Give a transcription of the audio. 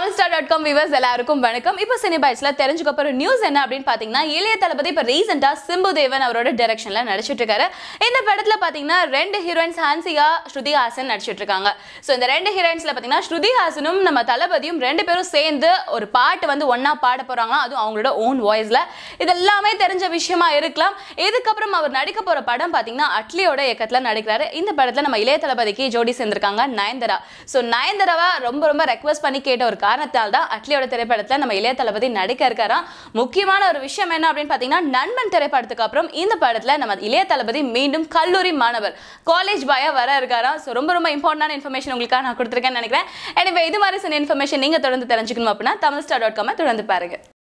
Tamil star dot com viewers எல்லாருக்கும் வணக்கம் இப்போ சினிபைட்ஸ்ல தெரிஞ்சுக்க போற நியூஸ் என்ன அப்படின்னு பாத்தீங்கன்னா இளைய தளபதி இப்போ ரீசெண்டா சிம்பு தேவன் அவரோட டைரக்ஷன்ல நடிச்சிட்டு இருக்காரு இந்த படத்துல பாத்தீங்கன்னா ரெண்டு ஹீரோயின்ஸ் ஹான்சிகா ஸ்ருதி ஹாசன் நடிச்சிட்டு இருக்காங்க ஸோ இந்த ரெண்டு ஹீரோயின்ஸ்ல பாத்தீங்கன்னா ஸ்ருதி ஹாசனும் நம்ம தளபதியும் ரெண்டு பேரும் சேர்ந்து ஒரு பாட்டு வந்து ஒண்ணா பாட போறாங்களாம் அதுவும் அவங்களோட ஓன் வாய்ஸ்ல இது எல்லாமே தெரிஞ்ச விஷயமா இருக்கலாம் இதுக்கப்புறம் அவர் நடிக்க போற படம் பாத்தீங்கன்னா அட்லியோட இயக்கத்துல நடிக்கிறாரு இந்த படத்துல நம்ம இளைய தளபதிக்கு ஜோடி சேர்ந்திருக்காங்க நயன்தரா ஸோ நயன்தராவை ரொம்ப ரொம்ப ரெக்வஸ்ட் பண்ணி கேட்ட ஒரு காரணத்தால் தான் அட்லியோட திரைப்படத்துல நம்ம இளைய தளபதி நடிக்க இருக்காராம் முக்கியமான ஒரு விஷயம் என்ன அப்படின்னு பாத்தீங்கன்னா நண்பன் திரைப்படத்துக்கு அப்புறம் இந்த படத்துல நம்ம இளைய தளபதி மீண்டும் கல்லூரி மாணவர் காலேஜ் பாயா வர இருக்காராம் ஸோ ரொம்ப ரொம்ப இம்பார்ட்டன்டான இன்ஃபர்மேஷன் உங்களுக்காக நான் கொடுத்துருக்கேன்னு நினைக்கிறேன் எனவே இது மாதிரி சில இன்ஃபர்மேஷன் நீங்க தொடர்ந்து தெரிஞ்சுக்கணும் அப்படின்னா தமிழ் ஸ்டார் டாட் காமை தொடர்ந்து பாருங்க